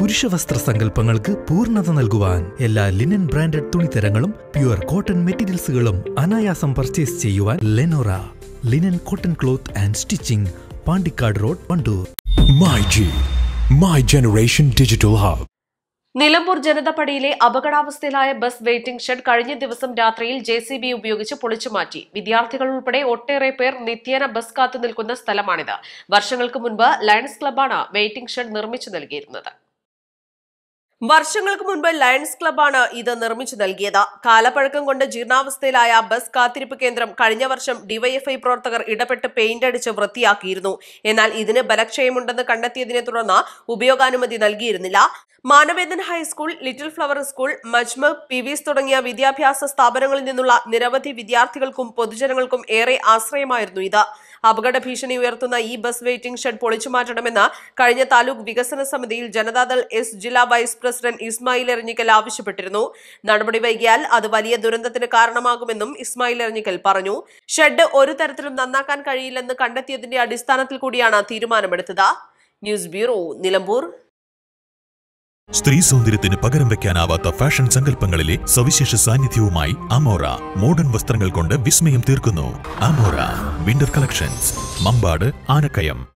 പുരുഷവസ്ത്ര സങ്കല്പങ്ങൾക്ക് പൂർണ്ണത നൽകുവാൻ എല്ലാ ലിനൻ ബ്രാൻഡഡ് തുണിത്തരങ്ങളും പ്യുവർ കോട്ടൺ മെറ്റീരിയൽസുകളും അനായാസം പർച്ചേസ് ചെയ്യുവാൻ Lenora linen cotton cloth and stitching Pandikkad road Wandoor My G, My Generation Digital Hub. Nilambur ജനതപടിയിലെ അപകടാവസ്ഥയിലായ ബസ് വെയിറ്റിംഗ് ഷെഡ് കഴിഞ്ഞ ദിവസം രാത്രിയിൽ ജെ സി ബി ഉപയോഗിച്ച് പൊളിച്ചുമാറ്റി വിദ്യാർത്ഥികൾ ഉൾപ്പെടെ ഒട്ടേറെ പേർ നിത്യേന ബസ് കാത്തു നിൽക്കുന്ന സ്ഥലമാണിത് വർഷങ്ങൾക്ക് മുൻപ് ലയൺസ് ക്ലബ്ബാണ് വെയിറ്റിംഗ് ഷെഡ് നിർമ്മിച്ചു നൽകിയിരുന്നത് വർഷങ്ങൾക്ക് മുൻപ് ലയൺസ് ക്ലബ്ബാണ് ഇത് നിർമ്മിച്ചു നൽകിയത് കാലപ്പഴക്കം കൊണ്ട് ജീർണാവസ്ഥയിലായ ബസ് കാത്തിരിപ്പ് കേന്ദ്രം കഴിഞ്ഞ വർഷം ഡിവൈഎഫ്ഐ പ്രവർത്തകർ ഇടപെട്ട് പെയിന്റ് അടിച്ച് വൃത്തിയാക്കിയിരുന്നു എന്നാൽ ഇതിന് ബലക്ഷയമുണ്ടെന്ന് കണ്ടെത്തിയതിനെ തുടർന്ന് ഉപയോഗാനുമതി നൽകിയിരുന്നില്ല Manavedan high school little flower school Majma P വിസ് തുടങ്ങിയ വിദ്യാഭ്യാസ സ്ഥാപനങ്ങളിൽ നിന്നുള്ള നിരവധി വിദ്യാർത്ഥികൾക്കും പൊതുജനങ്ങൾക്കും ഏറെ ആശ്രയമായിരുന്നു ഇത് അപകട ഭീഷണി ഉയർത്തുന്ന ഈ ബസ് വെയിറ്റിംഗ് ഷെഡ് പൊളിച്ചു മാറ്റണമെന്ന് കഴിഞ്ഞ താലൂക്ക് വികസന സമിതിയിൽ ജനതാദൾ എസ് S vice president Ismail Erinjikkal ആവശ്യപ്പെട്ടിരുന്നു നടപടി വൈകിയാൽ അത് വലിയ ദുരന്തത്തിന് കാരണമാകുമെന്നും ഇസ്മായിൽ എറിഞ്ഞിക്കൽ പറഞ്ഞു ഷെഡ് ഒരു തരത്തിലും നന്നാക്കാൻ കഴിയില്ലെന്ന് കണ്ടെത്തിയതിന്റെ അടിസ്ഥാനത്തിൽ കൂടിയാണ് തീരുമാനമെടുത്തത് ന്യൂസ് ബ്യൂറോ നിലമ്പൂർ സ്ത്രീ സൗന്ദര്യത്തിന് പകരം വെക്കാനാവാത്ത ഫാഷൻ സങ്കല്പങ്ങളിലെ സവിശേഷ സാന്നിധ്യവുമായി അമോറ മോഡേൺ വസ്ത്രങ്ങൾ കൊണ്ട് വിസ്മയം തീർക്കുന്നു Amora winter collections Mambad Anakkayam